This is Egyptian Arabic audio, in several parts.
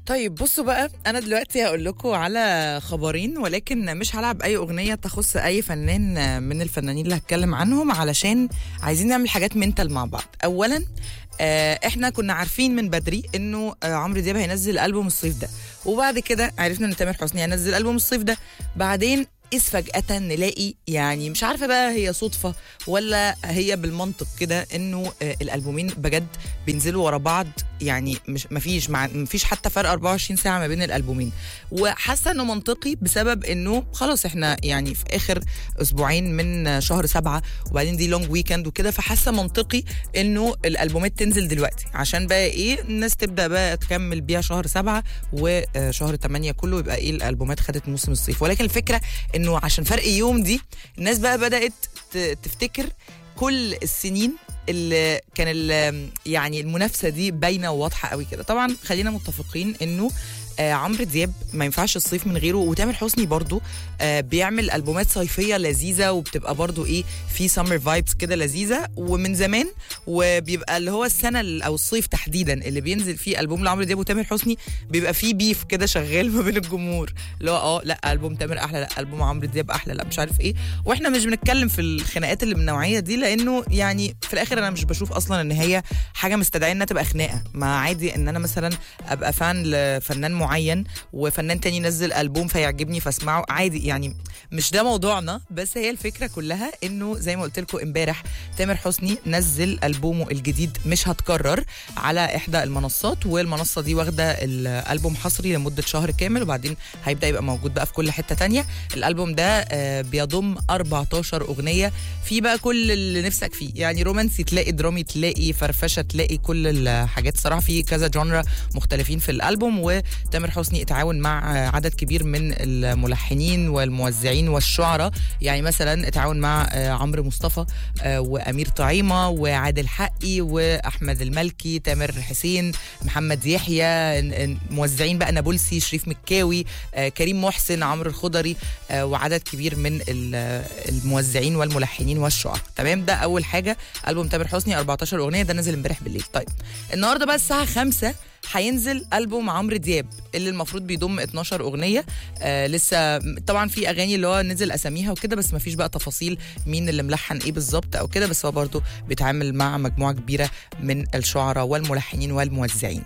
طيب بصوا بقى انا دلوقتي هقول لكم على خبرين ولكن مش هلعب اي اغنيه تخص اي فنان من الفنانين اللي هتكلم عنهم علشان عايزين نعمل حاجات منتال مع بعض اولا آه، احنا كنا عارفين من بدري انه آه، عمرو دياب هينزل البوم الصيف ده وبعد كده عرفنا ان تامر حسني هينزل البوم الصيف ده بعدين إذ فجأة نلاقي يعني مش عارفة بقى هي صدفة ولا هي بالمنطق كده إنه آه، الألبومين بجد بينزلوا ورا بعض يعني مش مفيش مع مفيش حتى فرق 24 ساعة ما بين الألبومين وحاسة إنه منطقي بسبب إنه خلاص إحنا يعني في آخر أسبوعين من شهر سبعة وبعدين دي لونج ويكند وكده فحاسة منطقي إنه الألبومات تنزل دلوقتي عشان بقى إيه الناس تبدأ بقى تكمل بيها شهر سبعة وشهر 8 كله يبقى إيه الألبومات خدت موسم الصيف ولكن الفكرة انه عشان فرق يوم دي الناس بقى بدات ت- تفتكر كل السنين اللي كان ال- يعني المنافسه دي باينه وواضحه قوي كده طبعا خلينا متفقين انه آه عمرو دياب ما ينفعش الصيف من غيره وتامر حسني برضو آه بيعمل البومات صيفيه لذيذه وبتبقى برضو ايه في سمر فايبس كده لذيذه ومن زمان وبيبقى اللي هو السنه ال- او الصيف تحديدا اللي بينزل فيه البوم لعمرو دياب وتامر حسني بيبقى فيه بيف كده شغال ما بين الجمهور اللي هو اه لا البوم تامر احلى لا البوم عمرو دياب احلى لا مش عارف ايه واحنا مش بنتكلم في الخناقات اللي من النوعيه دي لانه يعني في الاخر انا مش بشوف اصلا ان هي حاجه مستدعيه انها تبقى خناقه ما عادي ان انا مثلا ابقى فان لفنان معين وفنان تاني ينزل البوم فيعجبني فاسمعه عادي يعني مش ده موضوعنا بس هي الفكره كلها انه زي ما قلت لكم امبارح تامر حسني نزل البومه الجديد مش هتكرر على احدى المنصات والمنصه دي واخده الالبوم حصري لمده شهر كامل وبعدين هيبدا يبقى موجود بقى في كل حته تانية الالبوم ده آه، بيضم 14 اغنيه في بقى كل اللي نفسك فيه يعني رومانسي تلاقي درامي تلاقي فرفشه تلاقي كل الحاجات صراحه في كذا جونرا مختلفين في الالبوم وتامر حسني اتعاون مع آه، عدد كبير من الملحنين والموزعين والشعراء يعني مثلا اتعاون مع آه، عمرو مصطفى آه، وامير طعيمه وعادل حقي واحمد الملكي تامر حسين محمد يحيى ن- ن- موزعين بقى نابلسي شريف مكاوي آه، كريم محسن عمرو الخضري آه، وعدد كبير من ال- آه، الموزعين والملحنين والشعراء تمام ده اول حاجه البوم تامر حسني 14 اغنيه ده نزل امبارح بالليل طيب النهارده بقى الساعه 5 هينزل البوم عمرو دياب اللي المفروض بيضم 12 اغنيه آه لسه طبعا في اغاني اللي هو نزل اساميها وكده بس ما فيش بقى تفاصيل مين اللي ملحن ايه بالظبط او كده بس هو برضه بيتعامل مع مجموعه كبيره من الشعراء والملحنين والموزعين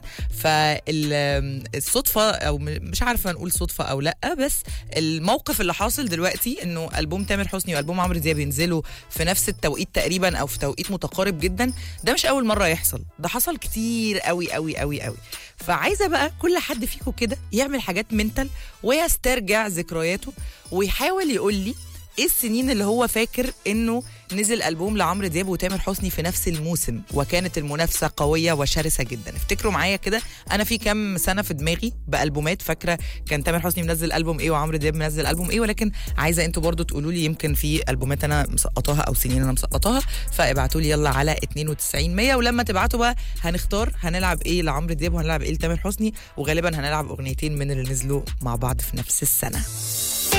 فالصدفه او م- مش عارفه نقول صدفه او لا بس الموقف اللي حاصل دلوقتي انه البوم تامر حسني والبوم عمرو دياب ينزلوا في نفس التوقيت تقريبا او في توقيت متقارب جدا ده مش اول مره يحصل ده حصل كتير قوي قوي قوي قوي فعايزه بقى كل حد فيكم كده يعمل حاجات منتال ويسترجع ذكرياته ويحاول يقول لي ايه السنين اللي هو فاكر انه نزل البوم لعمرو دياب وتامر حسني في نفس الموسم وكانت المنافسه قويه وشرسه جدا افتكروا معايا كده انا في كام سنه في دماغي بالبومات فاكره كان تامر حسني منزل البوم ايه وعمرو دياب منزل البوم ايه ولكن عايزه انتوا برضو تقولوا لي يمكن في البومات انا مسقطاها او سنين انا مسقطاها فابعتوا لي يلا على 92 100 ولما تبعتوا بقى هنختار هنلعب ايه لعمرو دياب وهنلعب ايه لتامر حسني وغالبا هنلعب اغنيتين من اللي نزلوا مع بعض في نفس السنه